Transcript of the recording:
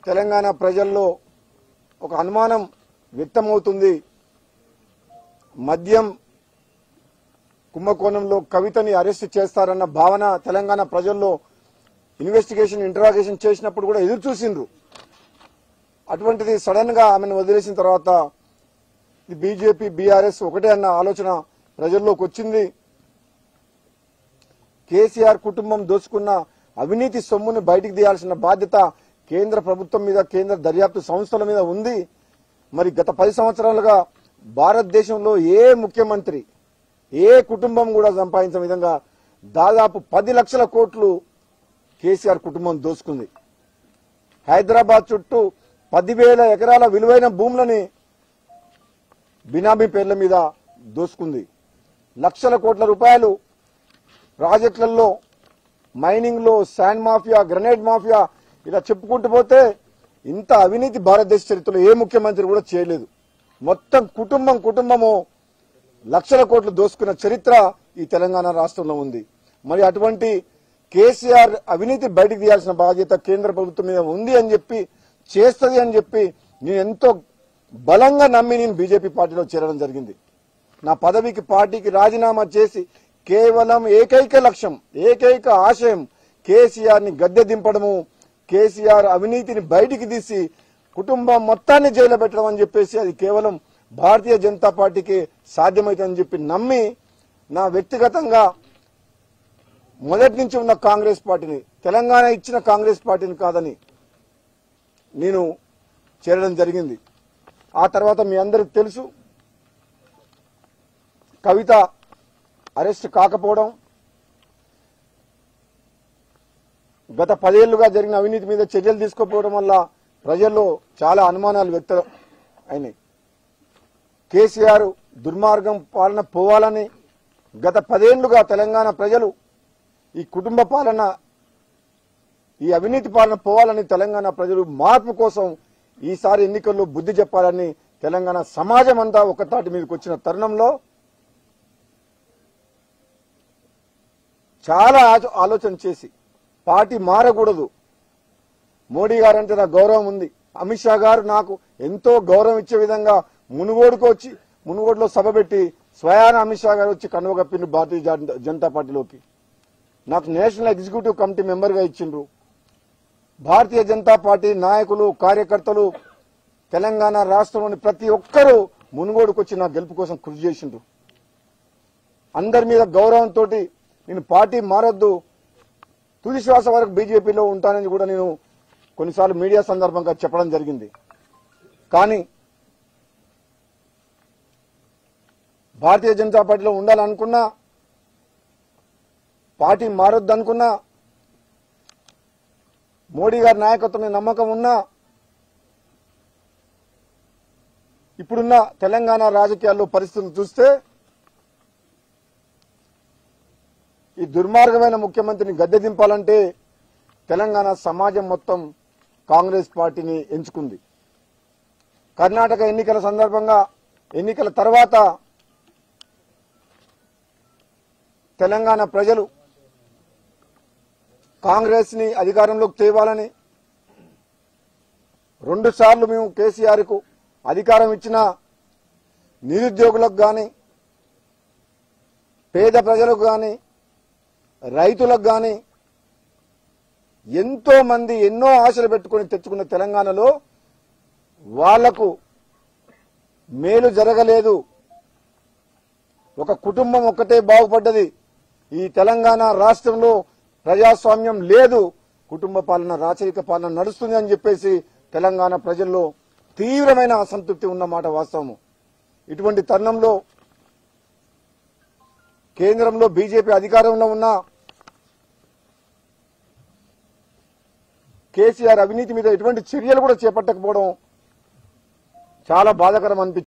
తెలంగాణ ప్రజల్లో ఒక అనుమానం వ్యక్తమవుతుంది మద్యం కుంభకోణంలో కవితని అరెస్ట్ చేస్తారన్న భావన తెలంగాణ ప్రజల్లో ఇన్వెస్టిగేషన్ ఇంటరాగేషన్ చేసినప్పుడు కూడా ఎదురు చూసిండ్రు అటువంటిది సడన్ గా ఆమెను వదిలేసిన తర్వాత ఇది బీజేపీ బీఆర్ఎస్ ఒకటే అన్న ఆలోచన ప్రజల్లోకి వచ్చింది కేసీఆర్ కుటుంబం దోచుకున్న అవినీతి సొమ్మును బయటికి తీయాల్సిన బాధ్యత కేంద్ర ప్రభుత్వం మీద కేంద్ర దర్యాప్తు సంస్థల మీద ఉంది మరి గత పది సంవత్సరాలుగా భారతదేశంలో ఏ ముఖ్యమంత్రి ఏ కుటుంబం కూడా సంపాదించిన విధంగా దాదాపు పది లక్షల కోట్లు కేసీఆర్ కుటుంబం దోచుకుంది హైదరాబాద్ చుట్టూ పదివేల ఎకరాల విలువైన భూములని బినామీ పేర్ల మీద దోసుకుంది లక్షల కోట్ల రూపాయలు ప్రాజెక్టులలో మైనింగ్ లో శాండ్ మాఫియా గ్రనేడ్ మాఫియా ఇలా చెప్పుకుంటూ పోతే ఇంత అవినీతి భారతదేశ చరిత్రలో ఏ ముఖ్యమంత్రి కూడా చేయలేదు మొత్తం కుటుంబం కుటుంబము లక్షల కోట్లు దోసుకున్న చరిత్ర ఈ తెలంగాణ రాష్ట్రంలో ఉంది మరి అటువంటి కేసీఆర్ అవినీతి బయటకు తీయాల్సిన బాధ్యత కేంద్ర ప్రభుత్వం మీద ఉంది అని చెప్పి చేస్తది అని చెప్పి నేను ఎంతో బలంగా నమ్మి నేను బీజేపీ పార్టీలో చేరడం జరిగింది నా పదవికి పార్టీకి రాజీనామా చేసి కేవలం ఏకైక లక్ష్యం ఏకైక ఆశయం కేసీఆర్ ని గద్దె దింపడము కేసీఆర్ అవినీతిని బయటికి తీసి కుటుంబం మొత్తాన్ని జైలు పెట్టడం అని చెప్పేసి అది కేవలం భారతీయ జనతా పార్టీకి సాధ్యమవుతుందని చెప్పి నమ్మి నా వ్యక్తిగతంగా మొదటి నుంచి ఉన్న కాంగ్రెస్ పార్టీని తెలంగాణ ఇచ్చిన కాంగ్రెస్ పార్టీని కాదని నేను చేరడం జరిగింది ఆ తర్వాత మీ అందరికి తెలుసు కవిత అరెస్ట్ కాకపోవడం గత పదేళ్లుగా జరిగిన అవినీతి మీద చర్యలు తీసుకోకపోవడం వల్ల ప్రజల్లో చాలా అనుమానాలు వ్యక్తం అయినాయి కేసీఆర్ దుర్మార్గం పాలన పోవాలని గత పదేళ్లుగా తెలంగాణ ప్రజలు ఈ కుటుంబ పాలన ఈ అవినీతి పాలన పోవాలని తెలంగాణ ప్రజలు మార్పు కోసం ఈసారి ఎన్నికల్లో బుద్ధి చెప్పాలని తెలంగాణ సమాజం అంతా ఒక తాటి మీదకి వచ్చిన తరుణంలో చాలా ఆచ- ఆలోచన చేసి పార్టీ మారకూడదు మోడీ గారు అంటే నాకు గౌరవం ఉంది అమిత్ షా గారు నాకు ఎంతో గౌరవం ఇచ్చే విధంగా మునుగోడుకు వచ్చి మునుగోడులో సభ పెట్టి స్వయాన అమిత్ షా గారు వచ్చి కన్నువ కప్పిండ్రు భారతీయ జన- జనతా పార్టీలోకి నాకు నేషనల్ ఎగ్జిక్యూటివ్ కమిటీ మెంబర్గా ఇచ్చిండ్రు భారతీయ జనతా పార్టీ నాయకులు కార్యకర్తలు తెలంగాణ రాష్ట్రంలోని ప్రతి ఒక్కరూ మునుగోడుకు వచ్చి నా గెలుపు కోసం కృషి చేసిండ్రు అందరి మీద గౌరవంతో నేను పార్టీ మారొద్దు తుది శ్వాస వరకు బీజేపీలో ఉంటానని కూడా నేను కొన్నిసార్లు మీడియా సందర్భంగా చెప్పడం జరిగింది కానీ భారతీయ జనతా పార్టీలో ఉండాలనుకున్నా పార్టీ మారొద్దు అనుకున్నా మోడీ గారి నాయకత్వం మీద నమ్మకం ఉన్నా ఇప్పుడున్న తెలంగాణ రాజకీయాల్లో పరిస్థితులు చూస్తే ఈ దుర్మార్గమైన ముఖ్యమంత్రిని గద్దె దింపాలంటే తెలంగాణ సమాజం మొత్తం కాంగ్రెస్ పార్టీని ఎంచుకుంది కర్ణాటక ఎన్నికల సందర్భంగా ఎన్నికల తర్వాత తెలంగాణ ప్రజలు కాంగ్రెస్ ని అధికారంలోకి తేవాలని రెండు సార్లు మేము కేసీఆర్ కు అధికారం ఇచ్చిన నిరుద్యోగులకు గాని పేద ప్రజలకు గాని రైతులకు గాని ఎంతో మంది ఎన్నో ఆశలు పెట్టుకొని తెచ్చుకున్న తెలంగాణలో వాళ్లకు మేలు జరగలేదు ఒక కుటుంబం ఒక్కటే బాగుపడ్డది ఈ తెలంగాణ రాష్ట్రంలో ప్రజాస్వామ్యం లేదు కుటుంబ పాలన రాచరిక పాలన నడుస్తుంది అని చెప్పేసి తెలంగాణ ప్రజల్లో తీవ్రమైన అసంతృప్తి ఉన్నమాట వాస్తవము ఇటువంటి తరుణంలో కేంద్రంలో బీజేపీ అధికారంలో ఉన్న కేసీఆర్ అవినీతి మీద ఎటువంటి చర్యలు కూడా చేపట్టకపోవడం చాలా బాధాకరం అనిపించింది